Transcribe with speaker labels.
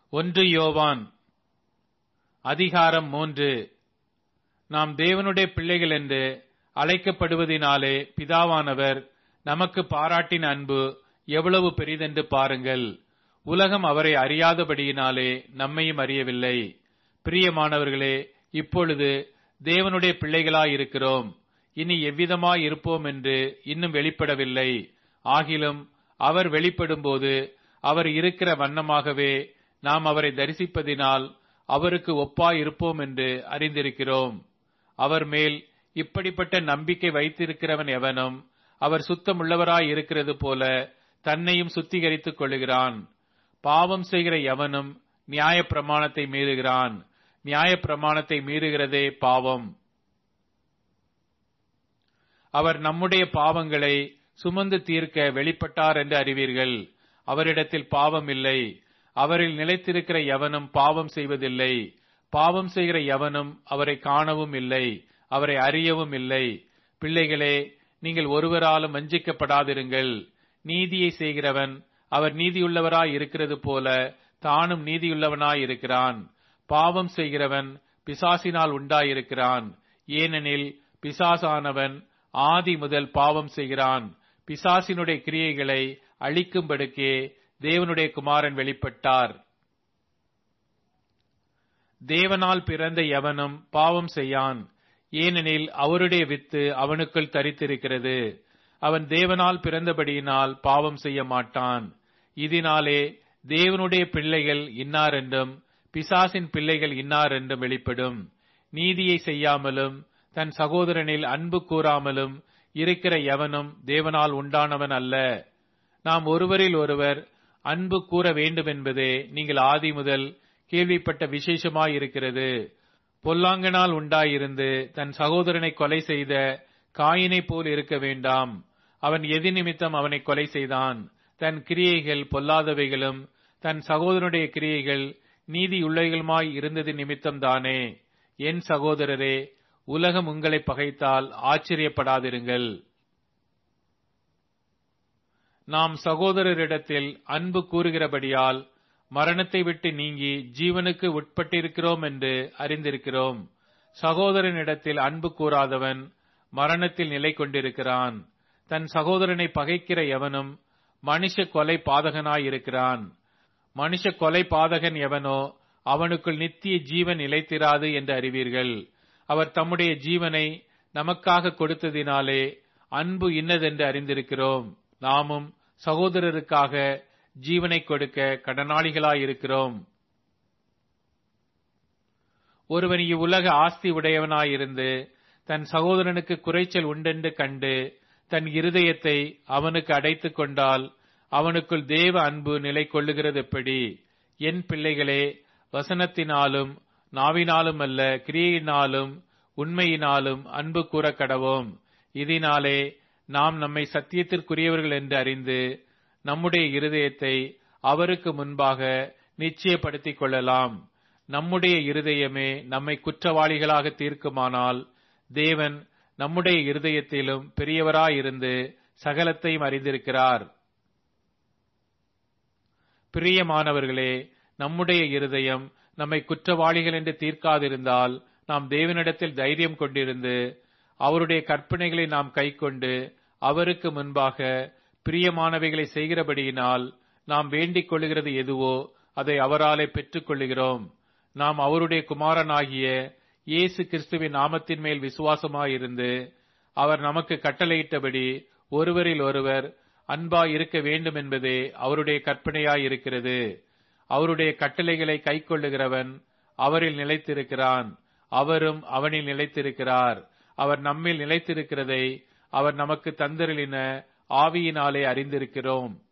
Speaker 1: ஒன்று யோவான் அதிகாரம் மூன்று நாம் தேவனுடைய பிள்ளைகள் என்று அழைக்கப்படுவதினாலே பிதாவானவர் நமக்கு பாராட்டின அன்பு எவ்வளவு பெரிதென்று பாருங்கள் உலகம் அவரை அறியாதபடியினாலே நம்மையும் அறியவில்லை பிரியமானவர்களே இப்பொழுது தேவனுடைய பிள்ளைகளாயிருக்கிறோம் இனி எவ்விதமாய் இருப்போம் என்று இன்னும் வெளிப்படவில்லை ஆகிலும் அவர் வெளிப்படும்போது அவர் இருக்கிற வண்ணமாகவே நாம் அவரை தரிசிப்பதினால் அவருக்கு ஒப்பாய் இருப்போம் என்று அறிந்திருக்கிறோம் அவர் மேல் இப்படிப்பட்ட நம்பிக்கை வைத்திருக்கிறவன் எவனும் அவர் சுத்தமுள்ளவராய் இருக்கிறது போல தன்னையும் சுத்திகரித்துக் கொள்ளுகிறான் பாவம் செய்கிற எவனும் நியாய பிரமாணத்தை மீறுகிறான் நியாய பிரமாணத்தை மீறுகிறதே பாவம் அவர் நம்முடைய பாவங்களை சுமந்து தீர்க்க வெளிப்பட்டார் என்று அறிவீர்கள் அவரிடத்தில் பாவம் இல்லை அவரில் நிலைத்திருக்கிற எவனும் பாவம் செய்வதில்லை பாவம் செய்கிற எவனும் அவரை காணவும் இல்லை அவரை அறியவும் இல்லை பிள்ளைகளே நீங்கள் ஒருவராலும் வஞ்சிக்கப்படாதிருங்கள் நீதியை செய்கிறவன் அவர் நீதியுள்ளவராய் இருக்கிறது போல தானும் நீதியுள்ளவனாய் இருக்கிறான் பாவம் செய்கிறவன் பிசாசினால் உண்டாயிருக்கிறான் ஏனெனில் பிசாசானவன் ஆதி முதல் பாவம் செய்கிறான் பிசாசினுடைய கிரியைகளை அழிக்கும்படுக்கே தேவனுடைய குமாரன் வெளிப்பட்டார் தேவனால் பிறந்த எவனும் பாவம் செய்யான் ஏனெனில் அவருடைய வித்து அவனுக்குள் தரித்திருக்கிறது அவன் தேவனால் பிறந்தபடியினால் பாவம் செய்ய மாட்டான் இதனாலே தேவனுடைய பிள்ளைகள் இன்னார் என்றும் பிசாசின் பிள்ளைகள் இன்னார் என்றும் வெளிப்படும் நீதியை செய்யாமலும் தன் சகோதரனில் அன்பு கூறாமலும் இருக்கிற எவனும் தேவனால் உண்டானவன் அல்ல நாம் ஒருவரில் ஒருவர் அன்பு கூற வேண்டும் என்பதே நீங்கள் ஆதி முதல் கேள்விப்பட்ட விசேஷமாயிருக்கிறது பொல்லாங்கனால் உண்டாயிருந்து தன் சகோதரனை கொலை செய்த காயினை போல் இருக்க வேண்டாம் அவன் எதி நிமித்தம் அவனை கொலை செய்தான் தன் கிரியைகள் பொல்லாதவைகளும் தன் சகோதரனுடைய கிரியைகள் நீதியுள்ளவைகளுமாய் இருந்தது நிமித்தம் தானே என் சகோதரரே உலகம் உங்களை பகைத்தால் ஆச்சரியப்படாதிருங்கள் நாம் சகோதரரிடத்தில் அன்பு கூறுகிறபடியால் மரணத்தை விட்டு நீங்கி ஜீவனுக்கு உட்பட்டிருக்கிறோம் என்று அறிந்திருக்கிறோம் சகோதரனிடத்தில் அன்பு கூறாதவன் மரணத்தில் நிலை கொண்டிருக்கிறான் தன் சகோதரனை பகைக்கிற எவனும் மனுஷ கொலை பாதகனாயிருக்கிறான் மனுஷ கொலை பாதகன் எவனோ அவனுக்குள் நித்திய ஜீவன் நிலைத்திராது என்று அறிவீர்கள் அவர் தம்முடைய ஜீவனை நமக்காக கொடுத்ததினாலே அன்பு இன்னதென்று அறிந்திருக்கிறோம் நாமும் சகோதரருக்காக ஜீவனை கொடுக்க கடனாளிகளாயிருக்கிறோம் ஒருவன் இவ்வுலக ஆஸ்தி உடையவனாயிருந்து தன் சகோதரனுக்கு குறைச்சல் உண்டென்று கண்டு தன் இருதயத்தை அவனுக்கு அடைத்துக் கொண்டால் அவனுக்குள் தேவ அன்பு நிலை கொள்ளுகிறது எப்படி என் பிள்ளைகளே வசனத்தினாலும் நாவினாலும் அல்ல கிரியையினாலும் உண்மையினாலும் அன்பு கூற கடவோம் இதனாலே நாம் நம்மை சத்தியத்திற்குரியவர்கள் என்று அறிந்து நம்முடைய இருதயத்தை அவருக்கு முன்பாக நிச்சயப்படுத்திக் கொள்ளலாம் நம்முடைய இருதயமே நம்மை குற்றவாளிகளாக தீர்க்குமானால் தேவன் நம்முடைய இருதயத்திலும் பெரியவராயிருந்து சகலத்தையும் அறிந்திருக்கிறார் பிரியமானவர்களே நம்முடைய இருதயம் நம்மை குற்றவாளிகள் என்று தீர்க்காதிருந்தால் நாம் தேவனிடத்தில் தைரியம் கொண்டிருந்து அவருடைய கற்பனைகளை நாம் கைக்கொண்டு அவருக்கு முன்பாக பிரியமானவைகளை செய்கிறபடியினால் நாம் வேண்டிக் கொள்ளுகிறது எதுவோ அதை அவராலே பெற்றுக் கொள்ளுகிறோம் நாம் அவருடைய குமாரனாகிய இயேசு கிறிஸ்துவின் நாமத்தின் மேல் விசுவாசமாயிருந்து அவர் நமக்கு கட்டளையிட்டபடி ஒருவரில் ஒருவர் அன்பாய் இருக்க வேண்டும் என்பதே அவருடைய கற்பனையாய் இருக்கிறது அவருடைய கட்டளைகளை கைக்கொள்ளுகிறவன் அவரில் நிலைத்திருக்கிறான் அவரும் அவனில் நிலைத்திருக்கிறார் அவர் நம்மில் நிலைத்திருக்கிறதை அவர் நமக்கு தந்தருளின ஆவியினாலே அறிந்திருக்கிறோம்